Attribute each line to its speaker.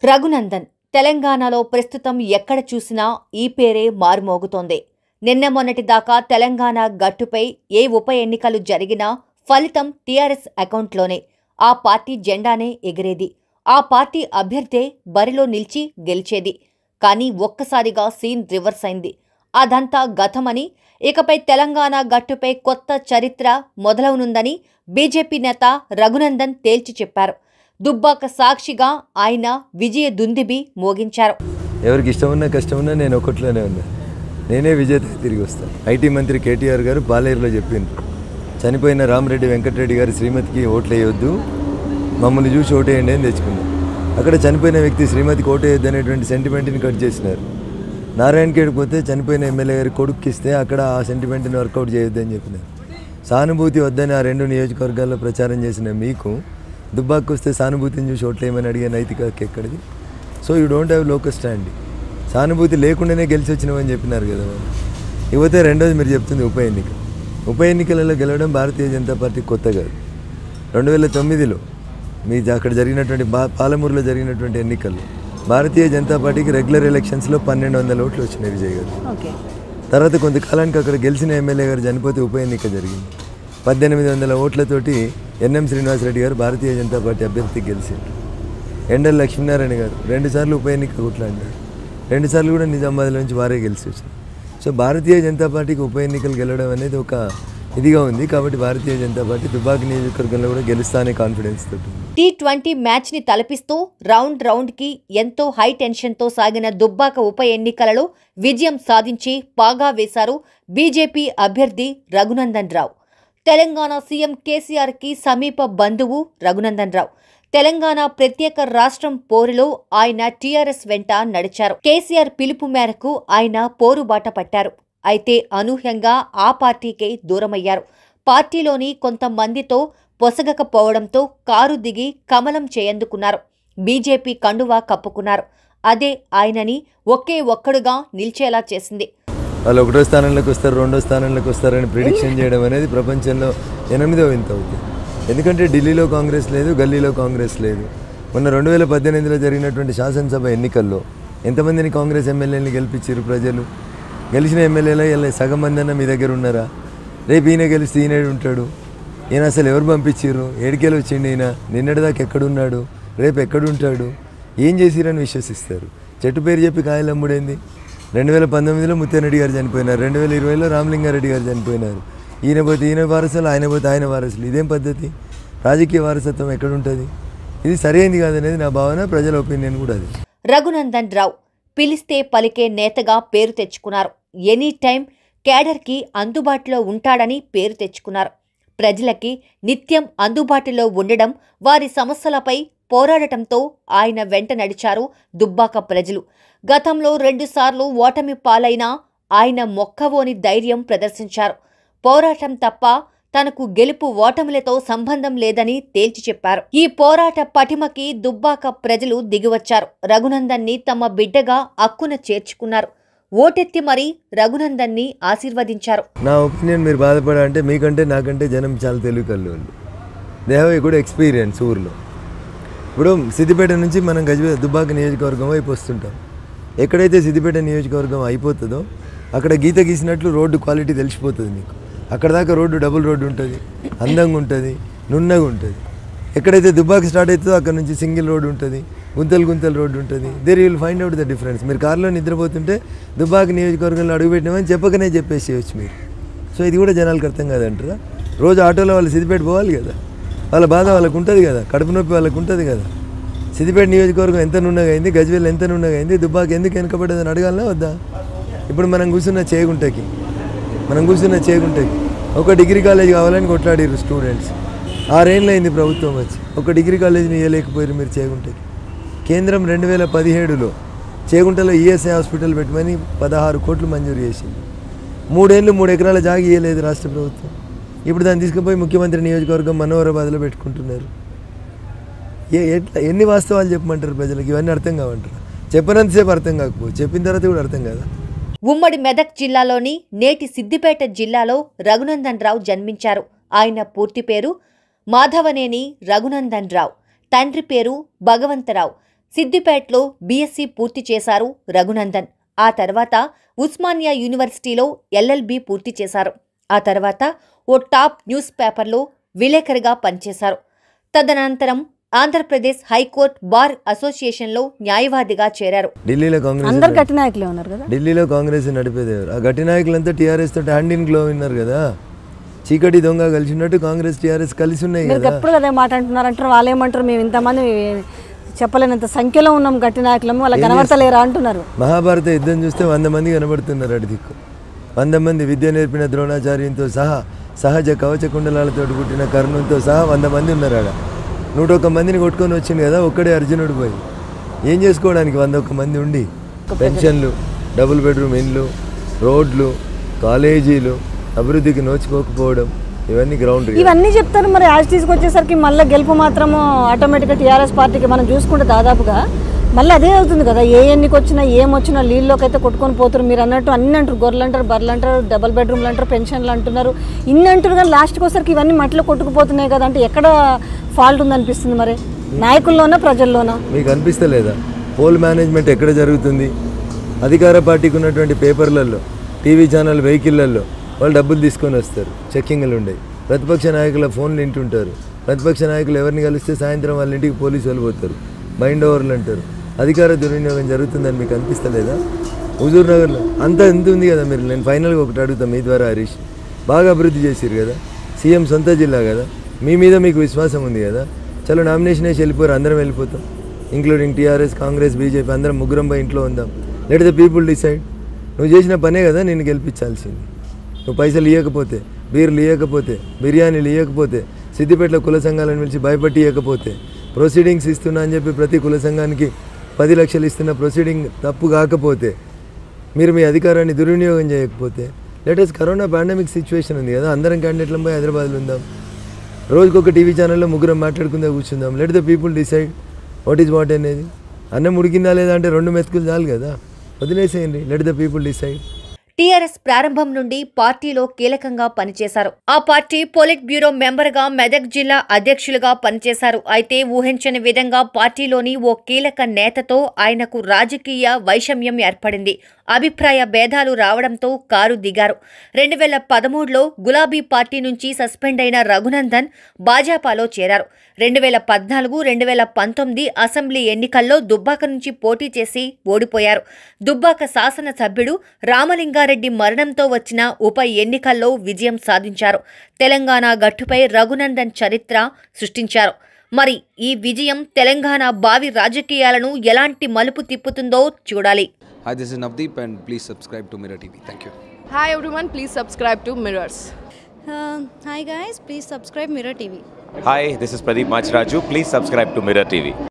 Speaker 1: రఘునందన్ తెలంగాణలో ప్రస్తుతం ఎక్కడ చూసినా ఈ పేరే మారుమోగుతోంది నిన్న మొన్నటి దాకా తెలంగాణ గట్టుపై ఏ ఉప ఎన్నికలు జరిగినా ఫలితం టీఆర్ఎస్ అకౌంట్లోనే ఆ పార్టీ జెండానే ఎగిరేది ఆ పార్టీ అభ్యర్థే బరిలో నిలిచి గెలిచేది కానీ ఒక్కసారిగా సీన్ రివర్స్ అయింది అదంతా గతమని ఇకపై తెలంగాణ గట్టుపై కొత్త చరిత్ర మొదలవనుందని బీజేపీ నేత రఘునందన్ తేల్చి చెప్పారు దుబ్బాక సాక్షిగా ఆయన విజయ దుందిబి మోగించారు
Speaker 2: ఎవరికి ఇష్టం ఉన్నా కష్టం ఉన్నా నేను ఒకట్లోనే ఉన్నా నేనే విజేత తిరిగి వస్తాను ఐటీ మంత్రి కేటీఆర్ గారు పాలేరులో చెప్పిండ్రు చనిపోయిన రామరెడ్డి వెంకటరెడ్డి గారి శ్రీమతికి ఓట్లు వేయొద్దు మమ్మల్ని చూసి ఓటేయండి అని తెచ్చుకున్నాం అక్కడ చనిపోయిన వ్యక్తి శ్రీమతికి ఓటేయొద్దు అనేటువంటి సెంటిమెంట్ని కట్ చేసినారు నారాయణఖేడ్కి పోతే చనిపోయిన ఎమ్మెల్యే గారి కొడుకుకి ఇస్తే అక్కడ ఆ సెంటిమెంట్ని వర్కౌట్ చేయొద్దని చెప్పినారు సానుభూతి వద్దని ఆ రెండు నియోజకవర్గాల్లో ప్రచారం చేసిన మీకు దుబ్బాకు వస్తే సానుభూతిని చూసి ఓట్లేయమని అడిగే నైతిక హక్కు ఎక్కడిది so you don't have local stand సానుభూతి లేకుండానే గెలిచి వచ్చినామని చెప్పినారు కదా వాళ్ళు ఇకపోతే రెండోది మీరు చెప్తుంది ఉప ఎన్నిక ఉప ఎన్నికలలో గెలవడం భారతీయ జనతా పార్టీ కొత్త కాదు రెండు వేల తొమ్మిదిలో మీ జ- అక్కడ జరిగినటువంటి బా పాలమూరులో జరిగినటువంటి ఎన్నికల్లో భారతీయ జనతా పార్టీకి రెగ్యులర్ ఎలక్షన్స్లో పన్నెండు వందల ఓట్లు వచ్చినాయి విజయ్ గారు తర్వాత కొంతకాలానికి అక్కడ గెలిచిన ఎమ్మెల్యే గారు చనిపోతే ఉప ఎన్నిక జరిగింది పద్దెనిమిది వందల ఓట్లతోటి ఎన్ఎం శ్రీనివాసరెడ్డి గారు భారతీయ జనతా పార్టీ అభ్యర్థికి గెలిచారు ఎండల లక్ష్మీనారాయణ గారు రెండుసార్లు ఉప ఎన్నిక కొట్లాడినారు రెండుసార్లు కూడా నిజామాబాద్ నుంచి వారే గెలిచి వచ్చారు సో భారతీయ జనతా పార్టీకి ఉప ఎన్నికలు గెలవడం అనేది ఒక ఇదిగా ఉంది కాబట్టి భారతీయ జనతా పార్టీ దుబాక్ నియోజకవర్గంలో కూడా గెలుస్తానే కాన్ఫిడెన్స్ తోటి ఉంది
Speaker 1: టీ ట్వంటీ మ్యాచ్ని తలపిస్తూ రౌండ్ రౌండ్కి ఎంతో హై టెన్షన్తో సాగిన దుబ్బాక ఉప ఎన్నికలలో విజయం సాధించి పాగా వేశారు బీజేపీ అభ్యర్థి రఘునందన్ రావు తెలంగాణ సీఎం కేసీఆర్కి సమీప బంధువు రఘునందన్ రావు తెలంగాణ ప్రత్యేక రాష్ట్రం పోరులో ఆయన టీఆర్ఎస్ వెంట నడిచారు కేసీఆర్ పిలుపు మేరకు ఆయన పోరుబాట పట్టారు అయితే అనూహ్యంగా ఆ పార్టీకే దూరమయ్యారు పార్టీలోని కొంతమందితో పొసగకపోవడంతో కారు దిగి కమలం చేయందుకున్నారు బీజేపీ కండువా కప్పుకున్నారు అదే ఆయనని ఒకే ఒక్కడుగా నిల్చేలా చేసింది
Speaker 2: వాళ్ళు ఒకటో స్థానంలోకి వస్తారు రెండో స్థానంలోకి వస్తారని ప్రిడిక్షన్ చేయడం అనేది ప్రపంచంలో ఎనిమిదో వింత అవుతుంది ఎందుకంటే ఢిల్లీలో కాంగ్రెస్ లేదు గల్లీలో కాంగ్రెస్ లేదు మొన్న రెండు వేల పద్దెనిమిదిలో జరిగినటువంటి శాసనసభ ఎన్నికల్లో ఎంతమందిని కాంగ్రెస్ ఎమ్మెల్యేని గెలిపించారు ప్రజలు గెలిచిన ఎమ్మెల్యేలో ఇలా సగం మంది అన్న మీ దగ్గర ఉన్నారా రేపు ఈయన గెలిస్తే ఈయన ఉంటాడు ఈయన అసలు ఎవరు పంపించారు ఏడికెళ్ళి వచ్చిండు ఈయన నిన్నటిదాకా ఎక్కడున్నాడు రేపు ఎక్కడుంటాడు ఏం చేసిరని విశ్వసిస్తారు చెట్టు పేరు చెప్పి కాయలు అమ్ముడేంది రెండు వేల పంతొమ్మిదిలో ముత్యారెడ్డి గారు చనిపోయినారు రెండు వేల ఇరవైలో రామలింగారెడ్డి గారు చనిపోయినారు ఈయన పోతే ఈయన వారసులు ఆయన పోతే ఆయన వారసులు ఇదేం పద్ధతి రాజకీయ వారసత్వం ఎక్కడుంటుంది ఇది సరైనది కాదనేది నా భావన ప్రజల ఒపీనియన్ కూడా అది
Speaker 1: రఘునందన్ రావు పిలిస్తే పలికే నేతగా పేరు తెచ్చుకున్నారు ఎనీ టైం కేడర్కి అందుబాటులో ఉంటాడని పేరు తెచ్చుకున్నారు ప్రజలకి నిత్యం అందుబాటులో ఉండడం వారి సమస్యలపై పోరాడటంతో ఆయన వెంట నడిచారు దుబ్బాక ప్రజలు గతంలో రెండుసార్లు ఓటమి పాలైనా ఆయన మొక్కవోని ధైర్యం ప్రదర్శించారు పోరాటం తప్ప తనకు గెలుపు ఓటములతో సంబంధం లేదని తేల్చి చెప్పారు ఈ పోరాట పటిమకి దుబ్బాక ప్రజలు దిగివచ్చారు రఘునందన్ని తమ బిడ్డగా అక్కున చేర్చుకున్నారు ఓటెత్తి మరీ రఘునందన్ని ఆశీర్వదించారు
Speaker 2: నా ఒపీనియన్ మీరు బాధపడాలంటే మీకంటే నాకంటే జనం చాలా తెలివి కళ్ళు వాళ్ళు దే హ్యావ్ కూడా ఎక్స్పీరియన్స్ ఊర్లో ఇప్పుడు సిద్దిపేట నుంచి మనం గజ దుబ్బాక నియోజకవర్గం వైపు వస్తుంటాం ఎక్కడైతే సిద్దిపేట నియోజకవర్గం అయిపోతుందో అక్కడ గీత గీసినట్లు రోడ్డు క్వాలిటీ తెలిసిపోతుంది మీకు అక్కడ దాకా రోడ్డు డబుల్ రోడ్డు ఉంటుంది అందంగా ఉంటుంది నున్నగా ఉంటుంది ఎక్కడైతే దుబ్బాక స్టార్ట్ అవుతుందో అక్కడ నుంచి సింగిల్ రోడ్ ఉంటుంది గుంతలు గుంతలు రోడ్డు ఉంటుంది there will find out the difference మీరు కారులో నిద్రపోతుంటే దుబ్బాక నియోజకవర్గంలో అడుగుపెట్టినామని చెప్పకనే చెప్పేసేయచ్చు మీరు సో ఇది కూడా జనాలకు అర్థం కాదంటారా రోజు ఆటోలో వాళ్ళు సిద్దిపేట పోవాలి కదా వాళ్ళ బాధ వాళ్ళకు ఉంటుంది కదా కడుపు నొప్పి వాళ్ళకు ఉంటుంది కదా సిద్దిపేట నియోజకవర్గం ఎంత నున్నగా అయింది గజ్వేల్ ఎంత నున్నగా అయింది దుబ్బాక ఎందుకు వెనకబడ్డదని అడగాలనా వద్దా ఇప్పుడు మనం కూర్చున్న చేగుంటకి మనం కూర్చున్న చేగుంటకి ఒక డిగ్రీ కాలేజ్ కావాలని కొట్లాడిరు స్టూడెంట్స్ ఆరేళ్ళు అయింది ప్రభుత్వం వచ్చి ఒక డిగ్రీ కాలేజీని ఇవ్వలేకపోయారు మీరు చేగుంటకి కేంద్రం రెండు వేల పదిహేడులో చేగుంటలో ఈఎస్ఐ హాస్పిటల్ పెట్టమని పదహారు కోట్లు మంజూరు చేసింది మూడేళ్ళు మూడు ఎకరాల జాగి ఇవ్వలేదు రాష్ట్ర ప్రభుత్వం ఇప్పుడు దాన్ని తీసుకుపోయి ముఖ్యమంత్రి నియోజకవర్గం మనోహరాబాద్లో పెట్టుకుంటున్నారు ఏ ఎట్లా ఎన్ని వాస్తవాలు చెప్పమంటారు ప్రజలకు ఇవన్నీ అర్థం కావంటారు చెప్పనంతసేపు అర్థం కాకపోవచ్చు చెప్పిన తర్వాత కూడా అర్థం కాదా
Speaker 1: ఉమ్మడి మెదక్ జిల్లాలోని నేటి సిద్దిపేట జిల్లాలో రఘునందన్ రావు జన్మించారు ఆయన పూర్తి పేరు మాధవనేని రఘునందన్ రావు తండ్రి పేరు భగవంతరావు సిద్దిపేటలో బీఎస్సీ పూర్తి చేశారు రఘునందన్ ఆ తర్వాత ఉస్మానియా యూనివర్సిటీలో ఎల్ఎల్బి పూర్తి చేశారు ఆ తర్వాత ఓ టాప్ న్యూస్ పేపర్లో విలేకరిగా పనిచేశారు తదనంతరం ఆంధ్రప్రదేశ్ హైకోర్టు బార్ అసోసియేషన్లో న్యాయవాదిగా చేరారు
Speaker 2: ఢిల్లీలో కాంగ్రెస్
Speaker 3: అందరు గట్టి నాయకులే ఉన్నారు కదా
Speaker 2: ఢిల్లీలో కాంగ్రెస్ నడిపేది ఎవరు ఆ గట్టి నాయకులంతా టీఆర్ఎస్ తోటి హ్యాండ్ ఇన్ గ్లో విన్నారు కదా చీకటి దొంగ కలిసినట్టు కాంగ్రెస్ టీఆర్ఎస్ కలిసి ఉన్నాయి
Speaker 3: మీరు
Speaker 2: కదా
Speaker 3: ఎప్పుడు అదే మాట అంటున్నారు అంటారు వాళ్ళు ఏమంటారు మేము ఇంతమంది చెప్పలేనంత సంఖ్యలో ఉన్నాం గట్టి నాయకులము వాళ్ళ కనబడతలేరా అంటున్నారు
Speaker 2: మహాభారత యుద్ధం చూస్తే వంద మంది కనబడుతున్నారు అటు దిక్కు వంద మంది విద్య నేర్పిన ద్రోణాచార్యంతో సహా సహజ కవచ కుండలాలతో పుట్టిన కర్ణంతో సహా వంద మంది ఉన్నారు ఆడ నూట ఒక్క మందిని కొట్టుకొని వచ్చింది కదా ఒక్కడే అర్జునుడు పోయి ఏం చేసుకోవడానికి వంద ఒక్క మంది ఉండి పెన్షన్లు డబుల్ బెడ్రూమ్ ఇండ్లు రోడ్లు కాలేజీలు అభివృద్ధికి నోచుకోకపోవడం ఇవన్నీ గ్రౌండ్ రియాలిటీ.
Speaker 3: ఇవన్నీ చెప్తారు మరి యాజ్ తీసుకొచ్చేసరికి మళ్ళీ గెలుపు మాత్రము ఆటోమేటిక్గా టీఆర్ఎస్ పార్టీకి మనం చూసుకుంటే దాదాపుగా మళ్ళీ అదే అవుతుంది కదా ఏ ఎన్నికి వచ్చినా ఏం వచ్చినా నీళ్ళలోకి అయితే కొట్టుకొని పోతారు మీరు అన్నట్టు అన్ని అంటారు గొర్రెలు అంటారు బర్రెలు అంటారు డబల్ బెడ్రూమ్లు అంటారు పెన్షన్లు అంటున్నారు ఇన్ని అంటారు కానీ లాస్ట్కి వచ్చరికి ఇవన్నీ మట్టిలో కొట్టుకుపోతున్నాయి కదా అంటే ఎక్కడ ఫాల్ట్ ఉందనిపిస్తుంది మరి నాయకుల్లోనా ప్రజల్లోనా
Speaker 2: మీకు అనిపిస్తలేదా పోల్ మేనేజ్మెంట్ ఎక్కడ జరుగుతుంది అధికార పార్టీకి ఉన్నటువంటి పేపర్లలో టీవీ ఛానల్ వెహికల్లలో వాళ్ళు డబ్బులు తీసుకొని వస్తారు చెక్కింగ్లు ఉండేవి ప్రతిపక్ష నాయకుల ఫోన్లు వింటుంటారు ప్రతిపక్ష నాయకులు ఎవరిని కలిస్తే సాయంత్రం వాళ్ళ ఇంటికి పోలీసు వాళ్ళు పోతారు మైండ్ ఓవర్లు అంటారు అధికార దుర్వినియోగం జరుగుతుందని మీకు అనిపిస్తలేదా హుజూర్ నగర్లో అంతా ఎంత ఉంది కదా మీరు నేను ఫైనల్గా ఒకటి అడుగుతాను మీ ద్వారా హరీష్ బాగా అభివృద్ధి చేసిరు కదా సీఎం సొంత జిల్లా కదా మీ మీద మీకు విశ్వాసం ఉంది కదా చలో నామినేషన్ వేసి వెళ్ళిపోరు అందరం వెళ్ళిపోతాం ఇంక్లూడింగ్ టీఆర్ఎస్ కాంగ్రెస్ బీజేపీ అందరం ముగ్గురం పోయి ఇంట్లో ఉందాం లెట్ ద పీపుల్ డిసైడ్ నువ్వు చేసిన పనే కదా నేను గెలిపించాల్సింది నువ్వు పైసలు ఇవ్వకపోతే బీర్లు ఇవ్వకపోతే బిర్యానీలు ఇవ్వకపోతే సిద్దిపేటలో కుల సంఘాలను పిలిచి భయపట్టి ఇవ్వకపోతే ప్రొసీడింగ్స్ ఇస్తున్నా అని చెప్పి ప్రతి కుల సంఘానికి పది లక్షలు ఇస్తున్న ప్రొసీడింగ్ తప్పు కాకపోతే మీరు మీ అధికారాన్ని దుర్వినియోగం చేయకపోతే లేటెస్ట్ కరోనా పాండమిక్ సిచ్యువేషన్ ఉంది కదా అందరం క్యాండిడేట్లం పోయి హైదరాబాద్లో ఉందాం రోజుకొక టీవీ ఛానల్లో ముగ్గురం మాట్లాడుకుందా కూర్చుందాం let the people decide what is what అనేది అన్నం ఉడికిందా లేదా అంటే రెండు మెతుకులు చాలు కదా వదిలేసేయండి let the people decide
Speaker 1: TRS ప్రారంభం నుండి పార్టీలో కీలకంగా పనిచేశారు ఆ పార్టీ పొలిట్ బ్యూరో మెంబర్గా మెదక్ జిల్లా అధ్యక్షులుగా పనిచేశారు అయితే ఊహించని విధంగా పార్టీలోని ఓ కీలక నేతతో ఆయనకు రాజకీయ వైషమ్యం ఏర్పడింది అభిప్రాయ భేదాలు రావడంతో కారు దిగారు రెండు వేల పదమూడులో గులాబీ పార్టీ నుంచి సస్పెండ్ అయిన రఘునందన్ భాజపాలో చేరారు రెండు వేల పద్నాలుగు రెండు వేల పంతొమ్మిది అసెంబ్లీ ఎన్నికల్లో దుబ్బాక నుంచి పోటీ చేసి ఓడిపోయారు దుబ్బాక శాసనసభ్యుడు రామలింగారెడ్డి మరణంతో వచ్చిన ఉప ఎన్నికల్లో విజయం సాధించారు తెలంగాణ గట్టుపై రఘునందన్ చరిత్ర సృష్టించారు మరి ఈ విజయం తెలంగాణ భావి రాజకీయాలను ఎలాంటి మలుపు తిప్పుతుందో చూడాలి
Speaker 4: Hi, this is Navdeep, and please subscribe to Mirror TV. Thank you.
Speaker 5: Hi everyone, please subscribe to Mirrors.
Speaker 6: Uh, hi guys, please subscribe Mirror TV.
Speaker 7: Hi, this is Pradeep Machraju. Please subscribe to Mirror TV.